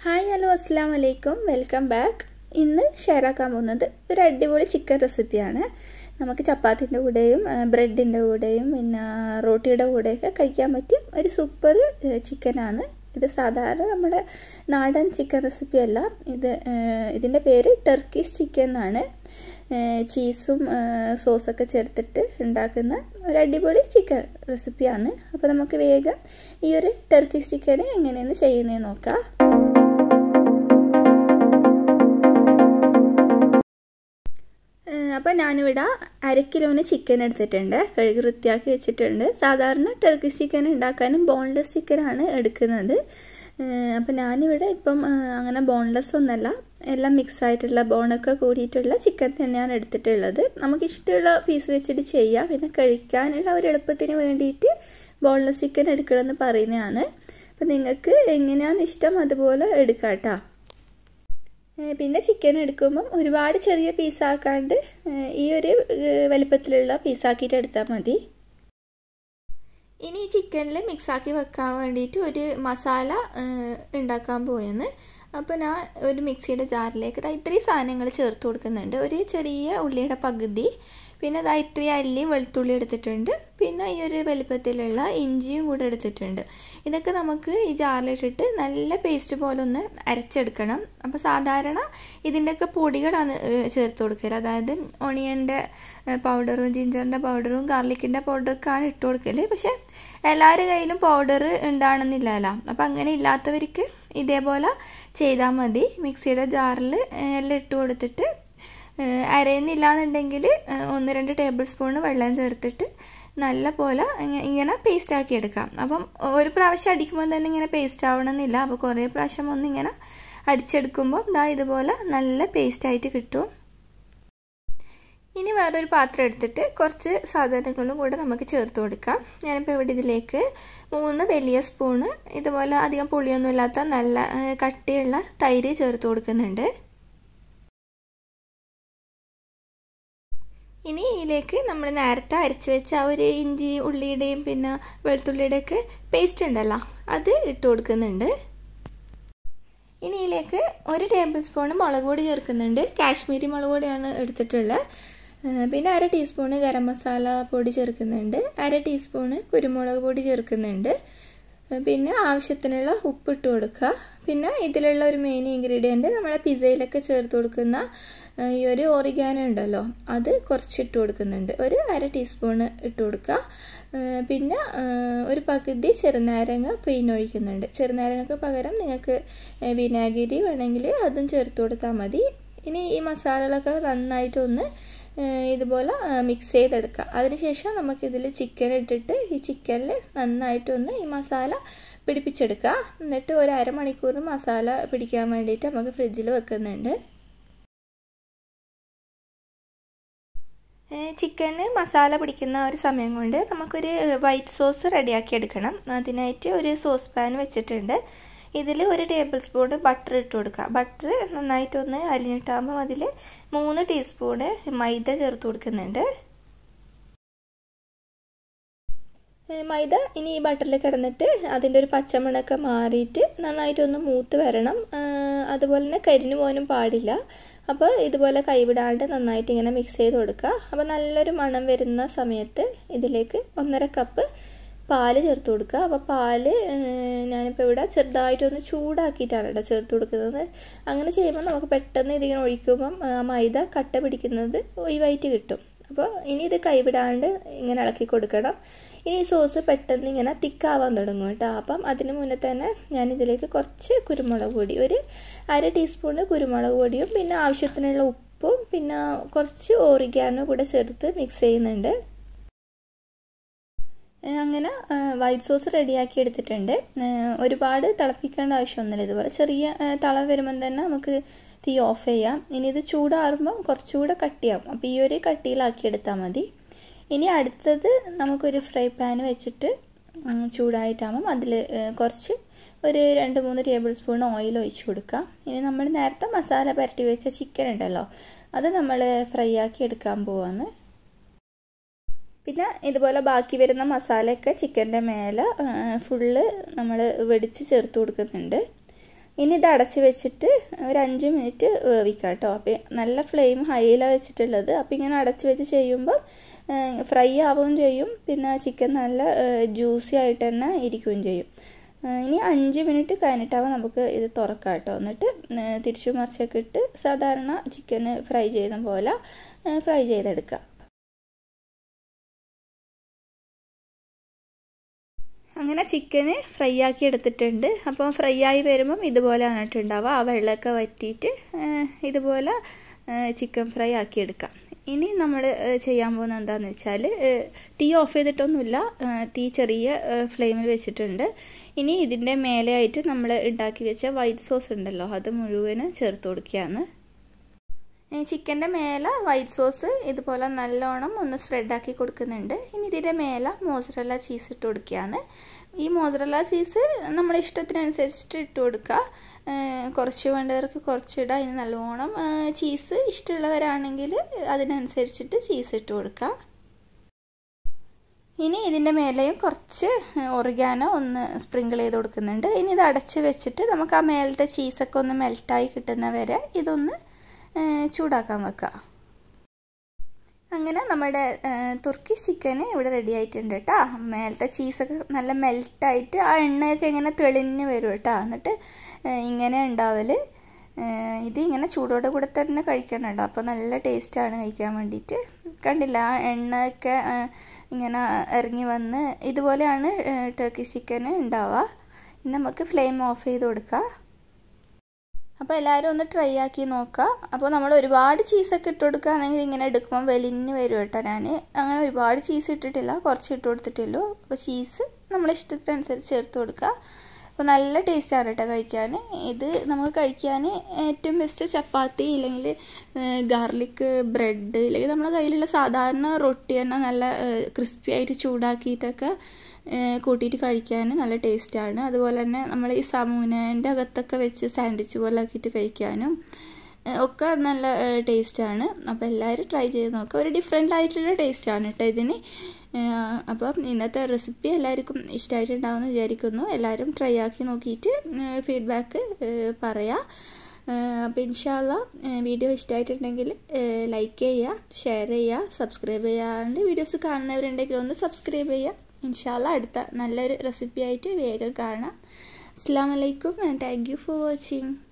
hi hello അസ്സാം വലൈക്കും welcome back ഇന്ന് ഷെയർ ആക്കാൻ പോകുന്നത് ഒരു അടിപൊളി ചിക്കൻ റെസിപ്പിയാണ് നമുക്ക് ചപ്പാത്തിൻ്റെ കൂടെയും ബ്രെഡിൻ്റെ കൂടെയും പിന്നെ റോട്ടിയുടെ കൂടെയൊക്കെ കഴിക്കാൻ പറ്റിയ ഒരു സൂപ്പർ ചിക്കനാണ് ഇത് സാധാരണ നമ്മുടെ നാടൻ ചിക്കൻ റെസിപ്പി അല്ല ഇത് ഇതിൻ്റെ പേര് ടർക്കിഷ് ചിക്കൻ എന്നാണ് ചീസും സോസൊക്കെ ചേർത്തിട്ട് ഉണ്ടാക്കുന്ന ഒരു അടിപൊളി ചിക്കൻ റെസിപ്പിയാണ് അപ്പോൾ നമുക്ക് വേഗം ഈ ഒരു ടർക്കിഷ് ചിക്കൻ എങ്ങനെയാണ് ചെയ്യുന്നതെന്ന് നോക്കാം അപ്പോൾ ഞാനിവിടെ അര കിലോന് ചിക്കൻ എടുത്തിട്ടുണ്ട് കഴുകി വൃത്തിയാക്കി വെച്ചിട്ടുണ്ട് സാധാരണ ടർക്കിഷ് ചിക്കൻ ഉണ്ടാക്കാനും ബോൺലെസ് ചിക്കനാണ് എടുക്കുന്നത് അപ്പോൾ ഞാനിവിടെ ഇപ്പം അങ്ങനെ ബോൺലെസ് ഒന്നല്ല എല്ലാം മിക്സ് ആയിട്ടുള്ള ബോണൊക്കെ കൂടിയിട്ടുള്ള ചിക്കൻ തന്നെയാണ് എടുത്തിട്ടുള്ളത് നമുക്ക് ഇഷ്ടമുള്ള പീസ് വെച്ചിട്ട് ചെയ്യാം പിന്നെ കഴിക്കാനുള്ള ഒരു എളുപ്പത്തിന് വേണ്ടിയിട്ട് ബോൺലെസ് ചിക്കൻ എടുക്കണമെന്ന് പറയുന്നതാണ് അപ്പോൾ നിങ്ങൾക്ക് എങ്ങനെയാണ് ഇഷ്ടം അതുപോലെ എടുക്കാം കേട്ടോ പിന്നെ ചിക്കൻ എടുക്കുമ്പം ഒരുപാട് ചെറിയ പീസാക്കാണ്ട് ഈ ഒരു വലിപ്പത്തിലുള്ള പീസാക്കിയിട്ട് എടുത്താൽ മതി ഇനി ഈ ചിക്കനിൽ മിക്സാക്കി വെക്കാൻ വേണ്ടിയിട്ട് ഒരു മസാല ഉണ്ടാക്കാൻ പോയെന്ന് അപ്പോൾ ഞാൻ ഒരു മിക്സിയുടെ ജാറിലേക്ക് ഇത്രയും സാധനങ്ങൾ ചേർത്ത് കൊടുക്കുന്നുണ്ട് ഒരു ചെറിയ ഉള്ളിയുടെ പകുതി പിന്നെ ഇതാ ഇത്രയും അല്ലിയും വെളുത്തുള്ളി എടുത്തിട്ടുണ്ട് പിന്നെ ഈ ഒരു വലുപ്പത്തിലുള്ള ഇഞ്ചിയും കൂടെ എടുത്തിട്ടുണ്ട് ഇതൊക്കെ നമുക്ക് ഈ ജാറിലിട്ടിട്ട് നല്ല പേസ്റ്റ് പോലെ ഒന്ന് അരച്ചെടുക്കണം അപ്പോൾ സാധാരണ ഇതിൻ്റെയൊക്കെ പൊടികളാണ് ചേർത്ത് കൊടുക്കൽ അതായത് ഒണിയൻ്റെ പൗഡറും ജിഞ്ചറിൻ്റെ പൗഡറും ഗാർലിക്കിൻ്റെ പൗഡറൊക്കെയാണ് ഇട്ട് കൊടുക്കൽ പക്ഷേ എല്ലാവരുടെ കയ്യിലും പൗഡർ ഉണ്ടാകണമെന്നില്ലല്ലോ അപ്പോൾ അങ്ങനെ ഇല്ലാത്തവർക്ക് ഇതേപോലെ ചെയ്താൽ മതി മിക്സിയുടെ ജാറിൽ എല്ലാം ഇട്ട് കൊടുത്തിട്ട് അരയുന്നില്ല എന്നുണ്ടെങ്കിൽ ഒന്ന് രണ്ട് ടേബിൾ സ്പൂൺ വെള്ളം ചേർത്തിട്ട് നല്ല പോലെ ഇങ്ങനെ പേസ്റ്റ് ആക്കി എടുക്കാം അപ്പം ഒരു പ്രാവശ്യം അടിക്കുമ്പോൾ തന്നെ ഇങ്ങനെ പേസ്റ്റ് ആവണമെന്നില്ല അപ്പോൾ കുറേ പ്രാവശ്യം ഒന്ന് ഇങ്ങനെ അടിച്ചെടുക്കുമ്പോൾ ഇതാ ഇതുപോലെ നല്ല പേസ്റ്റ് ആയിട്ട് കിട്ടും ഇനി വേറൊരു പാത്രം എടുത്തിട്ട് കുറച്ച് സാധനങ്ങളും കൂടെ നമുക്ക് ചേർത്ത് കൊടുക്കാം ഞാനിപ്പോൾ ഇവിടെ ഇതിലേക്ക് മൂന്ന് വലിയ സ്പൂണ് ഇതുപോലെ അധികം പുളിയൊന്നും ഇല്ലാത്ത നല്ല കട്ടിയുള്ള തൈര് ചേർത്ത് കൊടുക്കുന്നുണ്ട് ഇനി ഇതിലേക്ക് നമ്മൾ നേരത്തെ അരച്ച് വെച്ച ആ ഒരു ഇഞ്ചി ഉള്ളിയുടെയും പിന്നെ വെളുത്തുള്ളിയുടെയൊക്കെ പേസ്റ്റ് ഉണ്ടല്ലോ അത് ഇട്ട് കൊടുക്കുന്നുണ്ട് ഇനി ഇതിലേക്ക് ഒരു ടേബിൾ സ്പൂൺ മുളക് പൊടി ചേർക്കുന്നുണ്ട് കാശ്മീരി മുളക് പൊടിയാണ് എടുത്തിട്ടുള്ളത് പിന്നെ അര ടീസ്പൂണ് ഗരം മസാല പൊടി ചേർക്കുന്നുണ്ട് അര ടീസ്പൂണ് കുരുമുളക് പൊടി ചേർക്കുന്നുണ്ട് പിന്നെ ആവശ്യത്തിനുള്ള ഉപ്പ് ഇട്ട് കൊടുക്കുക പിന്നെ ഇതിലുള്ള ഒരു മെയിൻ ഇൻഗ്രീഡിയൻറ്റ് നമ്മളെ പിസയിലൊക്കെ ചേർത്ത് കൊടുക്കുന്ന ഈ ഒരു ഓറിഗാനോ ഉണ്ടല്ലോ അത് കുറച്ച് ഇട്ട് കൊടുക്കുന്നുണ്ട് ഒരു അര ടീസ്പൂണ് ഇട്ട് കൊടുക്കുക പിന്നെ ഒരു പകുതി ചെറുനാരങ്ങ പിഴിഞ്ഞൊഴിക്കുന്നുണ്ട് ചെറുനാരങ്ങക്ക് പകരം നിങ്ങൾക്ക് വിനാഗിരി വേണമെങ്കിൽ അതും ചേർത്ത് കൊടുത്താൽ മതി ഇനി ഈ മസാലകളൊക്കെ നന്നായിട്ടൊന്ന് ഇതുപോലെ മിക്സ് ചെയ്തെടുക്കുക അതിനുശേഷം നമുക്കിതിൽ ചിക്കൻ ഇട്ടിട്ട് ഈ ചിക്കനിൽ നന്നായിട്ടൊന്ന് ഈ മസാല പിടിപ്പിച്ചെടുക്കുക എന്നിട്ട് ഒരു അരമണിക്കൂർ മസാല പിടിക്കാൻ വേണ്ടിയിട്ട് നമുക്ക് ഫ്രിഡ്ജിൽ വെക്കുന്നുണ്ട് ചിക്കന് മസാല പിടിക്കുന്ന ഒരു സമയം കൊണ്ട് നമുക്കൊരു വൈറ്റ് സോസ് റെഡിയാക്കി എടുക്കണം അതിനായിട്ട് ഒരു സോസ് പാൻ വെച്ചിട്ടുണ്ട് ഇതിൽ ഒരു ടേബിൾ സ്പൂൺ ബട്ടർ ഇട്ട് കൊടുക്കുക ബട്ടർ നന്നായിട്ടൊന്ന് അരിഞ്ഞിട്ടാകുമ്പോൾ അതിൽ മൂന്ന് ടീസ്പൂണ് മൈദ ചേർത്ത് കൊടുക്കുന്നുണ്ട് മൈദ ഇനി ഈ ബട്ടറിൽ കിടന്നിട്ട് അതിൻ്റെ ഒരു പച്ചമണൊക്കെ മാറിയിട്ട് നന്നായിട്ടൊന്ന് മൂത്ത് വരണം അതുപോലെ തന്നെ കരിഞ്ഞു പോകാനും പാടില്ല അപ്പോൾ ഇതുപോലെ കൈവിടാണ്ട് നന്നായിട്ട് ഇങ്ങനെ മിക്സ് ചെയ്ത് കൊടുക്കുക അപ്പോൾ നല്ലൊരു മണം വരുന്ന സമയത്ത് ഇതിലേക്ക് ഒന്നര കപ്പ് പാല് ചേർത്ത് കൊടുക്കുക അപ്പോൾ പാല് ഞാനിപ്പോൾ ഇവിടെ ചെറുതായിട്ടൊന്ന് ചൂടാക്കിയിട്ടാണ് കേട്ടോ ചേർത്ത് കൊടുക്കുന്നത് അങ്ങനെ ചെയ്യുമ്പോൾ നമുക്ക് പെട്ടെന്ന് ഇതിങ്ങനെ ഒഴിക്കുമ്പം മൈദ കട്ട പിടിക്കുന്നത് ഒഴിവായിട്ട് കിട്ടും അപ്പോൾ ഇനി ഇത് കൈവിടാണ്ട് ഇങ്ങനെ ഇളക്കി കൊടുക്കണം ഇനി ഈ സോസ് പെട്ടെന്ന് ഇങ്ങനെ തിക്കാവാൻ തുടങ്ങും കേട്ടോ അപ്പം അതിന് മുന്നേ തന്നെ ഞാൻ ഇതിലേക്ക് കുറച്ച് കുരുമുളക് പൊടി ഒരു അര ടീസ്പൂണ് കുരുമുളക് പൊടിയും പിന്നെ ആവശ്യത്തിനുള്ള ഉപ്പും പിന്നെ കുറച്ച് ഓറിഗാനോ കൂടെ ചേർത്ത് മിക്സ് ചെയ്യുന്നുണ്ട് അങ്ങനെ വൈറ്റ് സോസ് റെഡിയാക്കി എടുത്തിട്ടുണ്ട് ഒരുപാട് തിളപ്പിക്കേണ്ട ആവശ്യമൊന്നുമില്ല ഇതുപോലെ ചെറിയ തള വരുമ്പം തന്നെ നമുക്ക് തീ ഓഫ് ചെയ്യാം ഇനി ഇത് ചൂടാറുമ്പം കുറച്ചുകൂടെ കട്ടിയാവും അപ്പോൾ ഈ ഒരു കട്ടിയിലാക്കി എടുത്താൽ മതി ഇനി അടുത്തത് നമുക്കൊരു ഫ്രൈ പാൻ വെച്ചിട്ട് ചൂടായിട്ടാകുമ്പം അതിൽ കുറച്ച് ഒരു രണ്ട് മൂന്ന് ടേബിൾ സ്പൂൺ ഓയിൽ ഒഴിച്ച് കൊടുക്കാം ഇനി നമ്മൾ നേരത്തെ മസാല പുരട്ടി വെച്ച ചിക്കൻ ഉണ്ടല്ലോ അത് നമ്മൾ ഫ്രൈ ആക്കി എടുക്കാൻ പോവാണ് പിന്നെ ഇതുപോലെ ബാക്കി വരുന്ന മസാലയൊക്കെ ചിക്കൻ്റെ മേലെ ഫുള്ള് നമ്മൾ വെടിച്ച് ചേർത്ത് കൊടുക്കുന്നുണ്ട് ഇനി ഇത് അടച്ച് വെച്ചിട്ട് ഒരു അഞ്ച് മിനിറ്റ് വേവിക്കാം കേട്ടോ അപ്പോൾ നല്ല ഫ്ലെയിം ഹൈയിലാണ് വെച്ചിട്ടുള്ളത് അപ്പോൾ ഇങ്ങനെ അടച്ച് വെച്ച് ചെയ്യുമ്പം ഫ്രൈ ആവുകയും ചെയ്യും പിന്നെ ചിക്കൻ നല്ല ജ്യൂസി ആയിട്ട് തന്നെ ഇരിക്കുകയും ചെയ്യും ഇനി അഞ്ച് മിനിറ്റ് കഴിഞ്ഞിട്ടാവും നമുക്ക് ഇത് തുറക്കാം കേട്ടോ എന്നിട്ട് തിരിച്ചു മറിച്ചൊക്കെ ഇട്ട് സാധാരണ ചിക്കന് ഫ്രൈ ചെയ്യുന്ന പോലെ ഫ്രൈ ചെയ്തെടുക്കുക അങ്ങനെ ചിക്കന് ഫ്രൈ ആക്കി എടുത്തിട്ടുണ്ട് അപ്പോൾ ഫ്രൈ ആയി വരുമ്പം ഇതുപോലെയാണ് ഇട്ടുണ്ടാവുക ആ വെള്ളമൊക്കെ വറ്റിയിട്ട് ഇതുപോലെ ചിക്കൻ ഫ്രൈ ആക്കി എടുക്കാം ഇനി നമ്മൾ ചെയ്യാൻ പോകുന്നത് എന്താണെന്ന് വെച്ചാൽ തീ ഓഫ് ചെയ്തിട്ടൊന്നുമില്ല തീ ചെറിയ ഫ്ലെയിമിൽ വെച്ചിട്ടുണ്ട് ഇനി ഇതിൻ്റെ മേലെയായിട്ട് നമ്മൾ ഉണ്ടാക്കി വെച്ച വൈറ്റ് സോസ് ഉണ്ടല്ലോ അത് മുഴുവനും ചേർത്ത് കൊടുക്കുകയാണ് ചിക്കൻ്റെ മേലെ വൈറ്റ് സോസ് ഇതുപോലെ നല്ലോണം ഒന്ന് സ്പ്രെഡാക്കി കൊടുക്കുന്നുണ്ട് ഇനി ഇതിൻ്റെ മേലെ മോസറല്ല ചീസ് ഇട്ട് കൊടുക്കുകയാണ് ഈ മോസറല്ല ചീസ് നമ്മുടെ ഇഷ്ടത്തിനനുസരിച്ചിട്ട് ഇട്ട് കൊടുക്കുക കുറച്ച് വേണ്ടവർക്ക് കുറച്ചിടുക ഇനി നല്ലോണം ചീസ് ഇഷ്ടമുള്ളവരാണെങ്കിൽ അതിനനുസരിച്ചിട്ട് ചീസ് ഇട്ട് കൊടുക്കുക ഇനി ഇതിൻ്റെ മേലെയും കുറച്ച് ഒറിഗാനോ ഒന്ന് സ്പ്രിങ്കിൾ ചെയ്ത് കൊടുക്കുന്നുണ്ട് ഇനി ഇത് അടച്ച് വെച്ചിട്ട് നമുക്ക് ആ മേലത്തെ ചീസൊക്കെ ഒന്ന് മെൽറ്റായി കിട്ടുന്ന വരെ ഇതൊന്ന് ചൂടാക്കാൻ വെക്കുക അങ്ങനെ നമ്മുടെ തുർക്കി ചിക്കന് ഇവിടെ റെഡി ആയിട്ടുണ്ട് കേട്ടോ മേലത്തെ ചീസൊക്കെ നല്ല മെൽറ്റായിട്ട് ആ എണ്ണയൊക്കെ ഇങ്ങനെ തെളിഞ്ഞ് വരും കേട്ടോ എന്നിട്ട് ഇങ്ങനെ ഉണ്ടാവല് ഇത് ഇങ്ങനെ ചൂടോടെ കൂടെ തന്നെ കഴിക്കണം കേട്ടോ അപ്പോൾ നല്ല ടേസ്റ്റാണ് കഴിക്കാൻ വേണ്ടിയിട്ട് കണ്ടില്ല ആ എണ്ണയൊക്കെ ഇങ്ങനെ ഇറങ്ങി വന്ന് ഇതുപോലെയാണ് ടർക്കി ചിക്കന് ഉണ്ടാവുക നമുക്ക് ഫ്ലെയിം ഓഫ് ചെയ്ത് കൊടുക്കുക അപ്പോൾ എല്ലാവരും ഒന്ന് ട്രൈ ആക്കി നോക്കുക അപ്പോൾ നമ്മൾ ഒരുപാട് ചീസൊക്കെ ഇട്ട് കൊടുക്കുകയാണെങ്കിൽ ഇങ്ങനെ എടുക്കുമ്പോൾ വലിഞ്ഞ് വരും കേട്ടോ ഞാൻ അങ്ങനെ ഒരുപാട് ചീസ് ഇട്ടിട്ടില്ല കുറച്ച് ഇട്ട് കൊടുത്തിട്ടുള്ളൂ അപ്പോൾ ചീസ് നമ്മളെ ഇഷ്ടത്തിനനുസരിച്ച് ചേർത്ത് കൊടുക്കുക അപ്പോൾ നല്ല ടേസ്റ്റാണ് കേട്ടോ കഴിക്കാൻ ഇത് നമുക്ക് കഴിക്കാൻ ഏറ്റവും ബെസ്റ്റ് ചപ്പാത്തി ഇല്ലെങ്കിൽ ഗാർലിക് ബ്രെഡ് ഇല്ലെങ്കിൽ നമ്മുടെ കയ്യിലുള്ള സാധാരണ റൊട്ടി തന്നെ നല്ല ക്രിസ്പി ആയിട്ട് ചൂടാക്കിയിട്ടൊക്കെ കൂട്ടിയിട്ട് കഴിക്കാൻ നല്ല ടേസ്റ്റാണ് അതുപോലെ തന്നെ നമ്മൾ ഈ സമൂനേൻ്റെ അകത്തൊക്കെ വെച്ച് സാൻഡ്വിച്ച് പോലെ ആക്കിയിട്ട് കഴിക്കാനും ഒക്കെ നല്ല ടേസ്റ്റാണ് അപ്പോൾ എല്ലാവരും ട്രൈ ചെയ്ത് നോക്കുക ഒരു ഡിഫറെൻ്റ് ആയിട്ടുള്ള ടേസ്റ്റാണ് കേട്ടോ ഇതിന് അപ്പം ഇന്നത്തെ റെസിപ്പി എല്ലാവർക്കും ഇഷ്ടമായിട്ടുണ്ടാവുമെന്ന് വിചാരിക്കുന്നു എല്ലാവരും ട്രൈ ആക്കി നോക്കിയിട്ട് ഫീഡ്ബാക്ക് പറയാം അപ്പോൾ ഇൻഷാല്ല വീഡിയോ ഇഷ്ടമായിട്ടുണ്ടെങ്കിൽ ലൈക്ക് ചെയ്യുക ഷെയർ ചെയ്യുക സബ്സ്ക്രൈബ് ചെയ്യാണ്ട് വീഡിയോസ് കാണുന്നവരുണ്ടെങ്കിൽ ഒന്ന് സബ്സ്ക്രൈബ് ചെയ്യുക ഇൻഷാല്ല അടുത്ത നല്ലൊരു റെസിപ്പി ആയിട്ട് വേഗം കാണാം അസ്സാം വലൈക്കും and thank you for watching